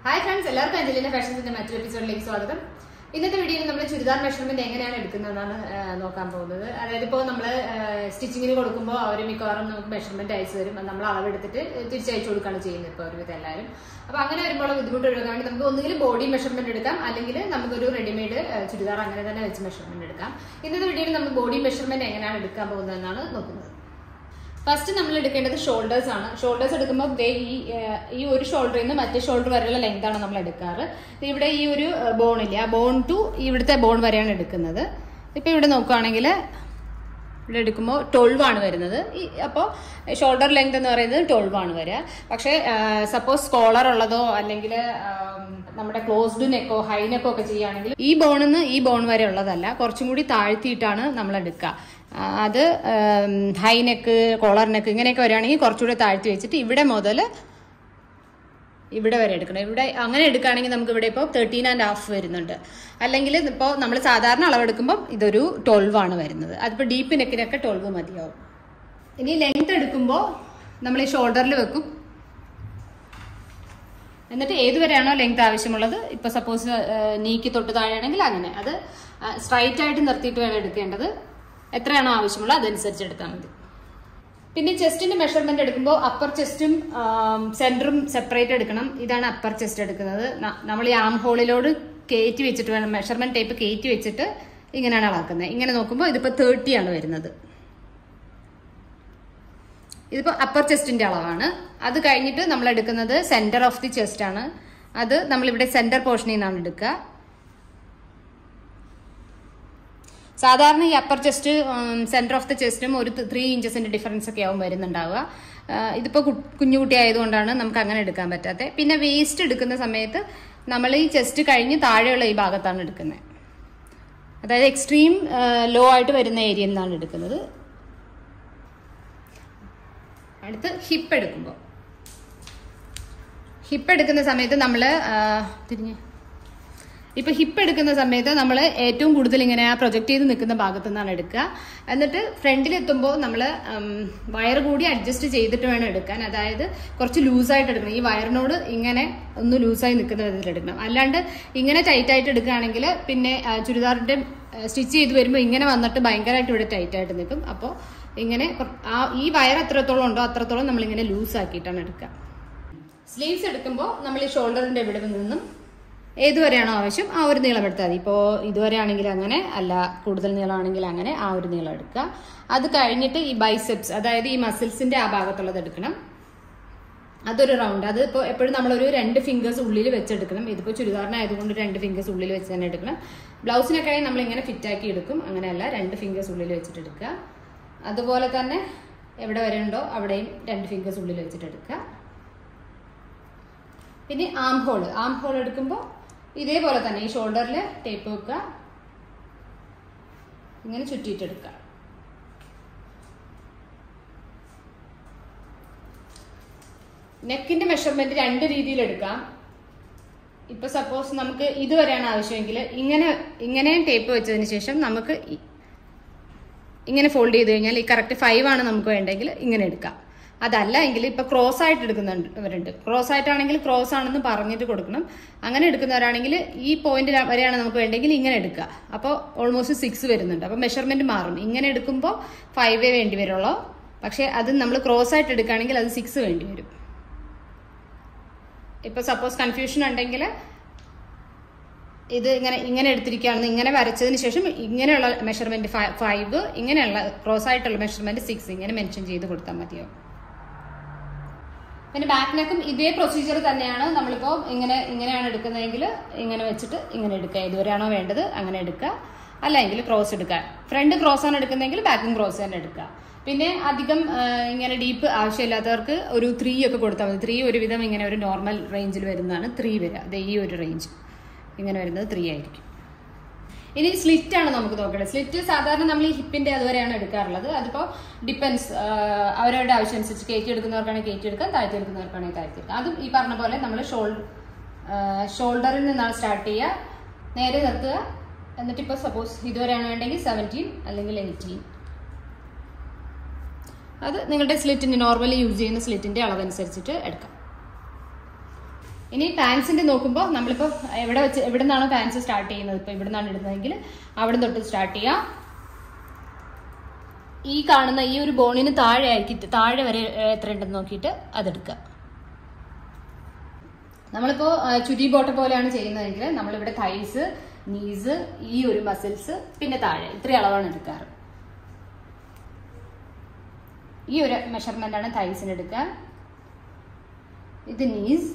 hi friends എല്ലാവർക്കും അഞ്ജലിന്റെ ഫാഷൻസിന്റെ മറ്റൊരു എപ്പിസോഡിലേക്ക് സ്വാഗതം ഇന്നത്തെ വീഡിയോയിൽ നമ്മൾ ചുരിദാർ മെഷർമെന്റ് എങ്ങനെയാണ് എടുക്കുന്നതെന്നാണ് ആ, നോക്കാൻ പോകുന്നത് അതായത് ഇപ്പോൾ നമ്മൾ സ്റ്റിച്ചിങ്ങിന് കൊടുക്കുമ്പോൾ അവർ മിക്കവാറും നമുക്ക് മെഷർമെന്റ് അയച്ചു തരും അത് നമ്മൾ അളവെടുത്തിട്ട് തിരിച്ചയച്ചു കൊടുക്കുകയാണ് ചെയ്യുന്നത് ഇപ്പോൾ ഒരുവിധം എല്ലാവരും അപ്പൊ അങ്ങനെ വരുമ്പോൾ ഉള്ള ബുദ്ധിമുട്ട് ഒഴിവാക്കാൻ വേണ്ടി നമുക്ക് ഒന്നുകിൽ ബോഡി മെഷർമെന്റ് എടുക്കാം അല്ലെങ്കിൽ നമുക്കൊരു റെഡിമെയ്ഡ് ചുരിദാർ അങ്ങനെ തന്നെ വെച്ച് മെഷർമെന്റ് എടുക്കാം ഇന്നത്തെ വീഡിയോയിൽ നമ്മൾ ബോഡി മെഷർമെന്റ് എങ്ങനെയാണ് എടുക്കാൻ പോകുന്നതെന്നാണ് നോക്കുന്നത് ഫസ്റ്റ് നമ്മൾ എടുക്കേണ്ടത് ഷോൾഡേഴ്സ് ആണ് ഷോൾഡേഴ്സ് എടുക്കുമ്പോൾ ദേ ഈ ഏഹ്, ഈ ഒരു ഷോൾഡറിൽ നിന്ന് മറ്റേ ഷോൾഡർ വരെയുള്ള ലെങ്ത് ആണ് നമ്മൾ എടുക്കാറ് ഇത് ഇവിടെ ഈ ഒരു ബോൺ ഇല്ലേ ആ ബോൺ ടു ഇവിടുത്തെ ബോൺ വരെയാണ് എടുക്കുന്നത് ഇപ്പൊ ഇവിടെ നോക്കുകയാണെങ്കിൽ ഇവിടെ എടുക്കുമ്പോൾ ട്വൽവ് ആണ് വരുന്നത് ഈ അപ്പോൾ ഷോൾഡർ ലെങ്ത് എന്ന് പറയുന്നത് ട്വൽവ് ആണ് വരിക പക്ഷേ സപ്പോസ് കോളർ ഉള്ളതോ അല്ലെങ്കിൽ നമ്മുടെ ക്ലോസ്ഡ് നെക്കോ ഹൈ നെക്കോ ഒക്കെ ചെയ്യുകയാണെങ്കിൽ ഈ ബോണിൽ നിന്ന് ഈ ബോൺ വരെ ഉള്ളതല്ല കുറച്ചും കൂടി താഴ്ത്തിയിട്ടാണ് നമ്മൾ എടുക്കുക ആ, അത് ഹൈ നെക്ക് കോളർ നെക്ക് ഇങ്ങനെയൊക്കെ വരികയാണെങ്കിൽ കുറച്ചുകൂടി താഴ്ത്തി വെച്ചിട്ട് ഇവിടെ മുതൽ ഇവിടെ വരെ എടുക്കണം ഇവിടെ അങ്ങനെ എടുക്കുകയാണെങ്കിൽ നമുക്ക് ഇവിടെ ഇപ്പോൾ തേർട്ടീൻ ആൻഡ് ഹാഫ് വരുന്നുണ്ട് അല്ലെങ്കിൽ ഇപ്പോൾ നമ്മൾ സാധാരണ അളവെടുക്കുമ്പോൾ ഇതൊരു ട്വൽവ് ആണ് വരുന്നത് അതിപ്പോൾ ഡീപ്പ് നെക്കിനൊക്കെ ട്വൽവ് മതിയാവും ഇനി ലെങ്ത് എടുക്കുമ്പോൾ നമ്മൾ ഈ ഷോൾഡറിൽ വെക്കും എന്നിട്ട് ഏതുവരെയാണോ ലെങ്ത് ആവശ്യമുള്ളത് ഇപ്പൊ സപ്പോസ് നീക്കി തൊട്ട് താഴെയാണെങ്കിൽ അങ്ങനെ അത് സ്ട്രൈറ്റ് ആയിട്ട് നിർത്തിയിട്ട് വേണം എടുക്കേണ്ടത് എത്രയാണോ ആവശ്യമുള്ളത് അതനുസരിച്ച് എടുത്താൽ മതി പിന്നെ ചെസ്റ്റിന്റെ മെഷർമെന്റ് എടുക്കുമ്പോൾ അപ്പർ ചെസ്റ്റും സെന്ററും സെപ്പറേറ്റ് എടുക്കണം ഇതാണ് അപ്പർ ചെസ്റ്റ് എടുക്കുന്നത് ന- നമ്മൾ ഈ ആം ഹോളിലോട് കയറ്റി വെച്ചിട്ട് വേണം മെഷർമെന്റ് ടേപ്പ് കയറ്റി വെച്ചിട്ട് ഇങ്ങനെയാണ് അളക്കുന്നത് ഇങ്ങനെ നോക്കുമ്പോൾ ഇതിപ്പോൾ തേർട്ടി ആണ് വരുന്നത് ഇതിപ്പോൾ അപ്പർ ചെസ്റ്റിന്റെ അളവാണ് അത് കഴിഞ്ഞിട്ട് നമ്മൾ എടുക്കുന്നത് സെന്റർ ഓഫ് ദി ചെസ്റ്റ് ആണ് അത് നമ്മളിവിടെ സെന്റർ പോർഷനിൽ നിന്നാണ് എടുക്കുക സാധാരണ ഈ upper chest centre of the ചെസ്റ്റും ഒരു ത്രീ ഇഞ്ചസിന്റെ ഡിഫറൻസ് ഒക്കെ ആവും വരുന്നുണ്ടാവുക ആ, ഇതിപ്പോ കു- കുഞ്ഞുകുട്ടി ആയതുകൊണ്ടാണ് നമുക്ക് അങ്ങനെ എടുക്കാൻ പറ്റാത്തത് പിന്നെ വേസ്റ്റ് എടുക്കുന്ന സമയത്ത് നമ്മൾ ഈ ചെസ്റ്റ് കഴിഞ്ഞ് താഴെയുള്ള ഈ ഭാഗത്താണ് എടുക്കുന്നത് അതായത് എക്സ്ട്രീം ലോ ആയിട്ട് വരുന്ന ഏരിയയിൽ നിന്നാണ് എടുക്കുന്നത് അടുത്ത് ഹിപ്പ് എടുക്കുമ്പോൾ ഹിപ്പ് എടുക്കുന്ന സമയത്ത് നമ്മൾ തിരിഞ്ഞ് ഇപ്പൊ ഹിപ്പ് എടുക്കുന്ന സമയത്ത് നമ്മൾ ഏറ്റവും കൂടുതൽ ഇങ്ങനെ ആ പ്രൊജക്ട് ചെയ്ത് നിൽക്കുന്ന ഭാഗത്തു നിന്നാണ് എടുക്കുക എന്നിട്ട് ഫ്രണ്ടിൽ എത്തുമ്പോൾ നമ്മൾ വയർ കൂടി അഡ്ജസ്റ്റ് ചെയ്തിട്ട് വേണം എടുക്കാൻ അതായത് കുറച്ച് ലൂസായിട്ട് എടുക്കണം ഈ വയറിനോട് ഇങ്ങനെ ഒന്ന് ലൂസായി നിൽക്കുന്ന വിധത്തിൽ എടുക്കണം അല്ലാണ്ട് ഇങ്ങനെ ടൈറ്റ് ആയിട്ട് എടുക്കുകയാണെങ്കിൽ പിന്നെ ആ, ചുരിദാറിന്റെ സ്റ്റിച്ച് ചെയ്ത് വരുമ്പോൾ ഇങ്ങനെ വന്നിട്ട് ഭയങ്കരമായിട്ട് ഇവിടെ ടൈറ്റ് ആയിട്ട് നിൽക്കും അപ്പോൾ ഇങ്ങനെ കുറ- ആ ഈ വയർ എത്രത്തോളം ഉണ്ടോ അത്രത്തോളം നമ്മൾ ഇങ്ങനെ ലൂസ് ആക്കിയിട്ടാണ് എടുക്കുക സ്ലീവ്സ് എടുക്കുമ്പോൾ നമ്മൾ ഈ ഷോൾഡറിന്റെ ഇവിടെ നിന്നും ഏതുവരെയാണോ ആവശ്യം ആ ഒരു നീളം എടുത്താൽ മതി ഇപ്പോൾ ഇതുവരെ ആണെങ്കിൽ അങ്ങനെ അല്ല കൂടുതൽ നീളമാണെങ്കിൽ അങ്ങനെ ആ ഒരു നീളം എടുക്കുക അത് കഴിഞ്ഞിട്ട് ഈ ബൈസെപ്സ് അതായത് ഈ മസിൽസിന്റെ ആ ഭാഗത്തുള്ളത് എടുക്കണം അതൊരു റൗണ്ട് അത് ഇപ്പോൾ എപ്പോഴും നമ്മളൊരു രണ്ട് ഫിംഗേഴ്സ് ഉള്ളിൽ വെച്ചെടുക്കണം ഇതിപ്പോൾ ചുരിദാറിനായതുകൊണ്ട് രണ്ട് ഫിംഗേഴ്സ് ഉള്ളിൽ വെച്ച് തന്നെ എടുക്കണം ബ്ലൗസിനൊക്കെ നമ്മൾ ഇങ്ങനെ ഫിറ്റാക്കി എടുക്കും അങ്ങനെയല്ല രണ്ട് ഫിംഗേഴ്സ് ഉള്ളിൽ വെച്ചിട്ട് എടുക്കുക അതുപോലെ തന്നെ എവിടെ വരെ ഉണ്ടോ അവിടെയും രണ്ട് ഫിംഗേഴ്സ് ഉള്ളിൽ വെച്ചിട്ട് എടുക്കുക പിന്നെ ആം ഹോൾ ആം ഹോൾ എടുക്കുമ്പോൾ ഇതേപോലെ തന്നെ ഈ ഷോൾഡറിൽ ടേപ്പ് വെക്കുക ഇങ്ങനെ ചുറ്റിയിട്ടെടുക്കുക നെക്കിന്റെ മെഷർമെന്റ് രണ്ട് രീതിയിൽ എടുക്കാം ഇപ്പൊ സപ്പോസ് നമുക്ക് ഇതുവരെയാണ് ആവശ്യമെങ്കിൽ ഇങ്ങനെ ഇങ്ങനെ ടേപ്പ് വെച്ചതിന് ശേഷം നമുക്ക് ഇ- ഇങ്ങനെ ഫോൾഡ് ചെയ്ത് കഴിഞ്ഞാൽ ഈ കറക്റ്റ് ഫൈവ് ആണ് നമുക്ക് വേണ്ടെങ്കിൽ ഇങ്ങനെ എടുക്കാം അതല്ല എങ്കിൽ ഇപ്പൊ ക്രോസ് ആയിട്ട് എടുക്കുന്നവരുണ്ട് ക്രോസ് ആയിട്ടാണെങ്കിൽ ക്രോസ് ആണെന്ന് പറഞ്ഞിട്ട് കൊടുക്കണം അങ്ങനെ എടുക്കുന്നവരാണെങ്കിൽ ഈ പോയിന്റ് വരെയാണ് നമുക്ക് വേണ്ടെങ്കിൽ ഇങ്ങനെ എടുക്കുക അപ്പോൾ ഓൾമോസ്റ്റ് സിക്സ് വരുന്നുണ്ട് അപ്പോൾ മെഷർമെന്റ് മാറും ഇങ്ങനെ എടുക്കുമ്പോൾ ഫൈവേ വേണ്ടി വരുള്ളൂ പക്ഷേ അത് നമ്മൾ ക്രോസ് ആയിട്ട് എടുക്കുകയാണെങ്കിൽ അത് സിക്സ് വേണ്ടി വരും ഇപ്പൊ സപ്പോസ് കൺഫ്യൂഷൻ ഉണ്ടെങ്കിൽ ഇത് ഇങ്ങനെ ഇങ്ങനെ എടുത്തിരിക്കുകയാണെന്ന് ഇങ്ങനെ വരച്ചതിന് ശേഷം ഇങ്ങനെയുള്ള മെഷർമെന്റ് ഫൈവ് ഇങ്ങനെയുള്ള ക്രോസ് ആയിട്ടുള്ള മെഷർമെന്റ് സിക്സ് ഇങ്ങനെ മെൻഷൻ ചെയ്ത് കൊടുത്താൽ മതിയോ പിന്നെ ബാക്ക് നെക്കും ഇതേ പ്രൊസീജിയർ തന്നെയാണ് നമ്മളിപ്പോൾ ഇങ്ങനെ ഇങ്ങനെയാണ് എടുക്കുന്നതെങ്കിൽ ഇങ്ങനെ വെച്ചിട്ട് ഇങ്ങനെ എടുക്കുക ഇതുവരെയാണോ വേണ്ടത് അങ്ങനെ എടുക്കുക അല്ലെങ്കിൽ ക്രോസ് എടുക്കുക ഫ്രണ്ട് ക്രോസ് ആണ് എടുക്കുന്നതെങ്കിൽ ബാക്കും ക്രോസ് തന്നെ എടുക്കുക പിന്നെ അധികം ആ, ഇങ്ങനെ ഡീപ്പ് ആവശ്യമില്ലാത്തവർക്ക് ഒരു ത്രീ ഒക്കെ കൊടുത്താൽ മതി ത്രീ ഒരുവിധം ഇങ്ങനെ ഒരു നോർമൽ റേഞ്ചിൽ വരുന്നതാണ് ത്രീ വരിക അത് ഈ ഒരു റേഞ്ച് ഇങ്ങനെ വരുന്നത് ത്രീ ആയിരിക്കും ഇനി സ്ലിറ്റ് ആണ് നമുക്ക് നോക്കേണ്ടത് സ്ലിറ്റ് സാധാരണ നമ്മൾ ഈ ഹിപ്പിന്റെ അതുവരെയാണ് എടുക്കാറുള്ളത് അതിപ്പോ ഡിപ്പെൻസ് അവരവരുടെ ആവശ്യം അനുസരിച്ച് കയറ്റി എടുക്കുന്നവർക്കാണെങ്കിൽ കയറ്റി എടുക്കാം താഴ്ത്തി എടുക്കുന്നവർക്കാണെങ്കിൽ താഴ്ത്തി എടുക്കാം അതും ഈ പറഞ്ഞ പോലെ നമ്മൾ ഷോൾഡർ ഷോൾഡറിൽ നിന്നാണ് സ്റ്റാർട്ട് ചെയ്യുക നേരെ നിർത്തുക എന്നിട്ട് ഇപ്പോൾ സപ്പോസ് ഇതുവരെയാണ് വേണ്ടെങ്കിൽ സെവൻറ്റീൻ അല്ലെങ്കിൽ എയ്റ്റീൻ അത് നിങ്ങളുടെ സ്ലിറ്റിന്റെ നോർമലി യൂസ് ചെയ്യുന്ന സ്ലിറ്റിന്റെ അളവനുസരിച്ചിട്ട് എടുക്കാം ഇനി പാൻസിന്റെ നോക്കുമ്പോൾ നമ്മളിപ്പോൾ എവിടെ വെച്ച് എവിടെ നിന്നാണോ പാൻസ് സ്റ്റാർട്ട് ചെയ്യുന്നത് ഇപ്പോൾ ഇവിടെ നിന്നാണ് ഇടുന്നതെങ്കിൽ അവിടെ തൊട്ട് സ്റ്റാർട്ട് ചെയ്യാം ഈ കാണുന്ന ഈ ഒരു ബോണിന് താഴെ ആയിരിക്കും താഴെ വരെ ഏഹ്, എത്ര ഉണ്ടെന്ന് നോക്കിയിട്ട് അതെടുക്കുക നമ്മളിപ്പോ ആ, ചുരി ബോട്ട പോലെയാണ് ചെയ്യുന്നതെങ്കിൽ നമ്മളിവിടെ തൈസ് നീസ് ഈ ഒരു മസിൽസ് പിന്നെ താഴെ ഇത്രയും അളവാണ് എടുക്കാറ് ഈ ഒരു മെഷർമെന്റ് ആണ് തൈസിന് എടുക്കുക ഇത് നീസ്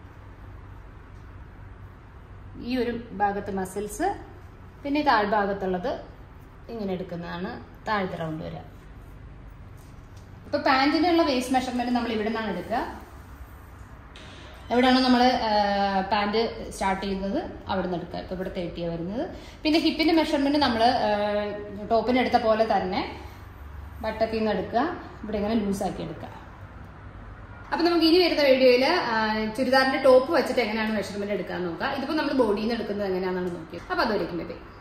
ഈ ഒരു ഭാഗത്ത് മസിൽസ് പിന്നെ ഈ താഴ്ഭാഗത്തുള്ളത് ഇങ്ങനെ എടുക്കുന്നതാണ് താഴത്തെ റൗണ്ട് വരിക ഇപ്പൊ പാന്റിനുള്ള വേസ്റ്റ് മെഷർമെന്റ് നമ്മൾ ഇവിടെ നിന്നാണ് എടുക്കുക എവിടെയാണോ നമ്മൾ പാൻറ് സ്റ്റാർട്ട് ചെയ്യുന്നത് അവിടെ നിന്ന് എടുക്കുക ഇപ്പോൾ ഇവിടെ തേർട്ടിയാണ് വരുന്നത് പിന്നെ ഹിപ്പിന്റെ മെഷർമെന്റ് നമ്മൾ ടോപ്പിന് എടുത്ത പോലെ തന്നെ ബട്ടക്കിൽ നിന്ന് എടുക്കുക ഇവിടെ ഇങ്ങനെ ലൂസാക്കി എടുക്കുക അപ്പൊ നമുക്ക് ഇനി വരുന്ന വീഡിയോയിൽ ചുരിദാറിന്റെ ടോപ്പ് വെച്ചിട്ട് എങ്ങനെയാണ് മെഷർമെന്റ് എടുക്കാൻ നോക്കുക ഇതിപ്പോ നമ്മൾ ബോഡിയിൽ നിന്ന് എടുക്കുന്നത് എങ്ങനെയാണെന്നാണ് നോക്കിയത് അപ്പൊ അതുവരെയും ബൈ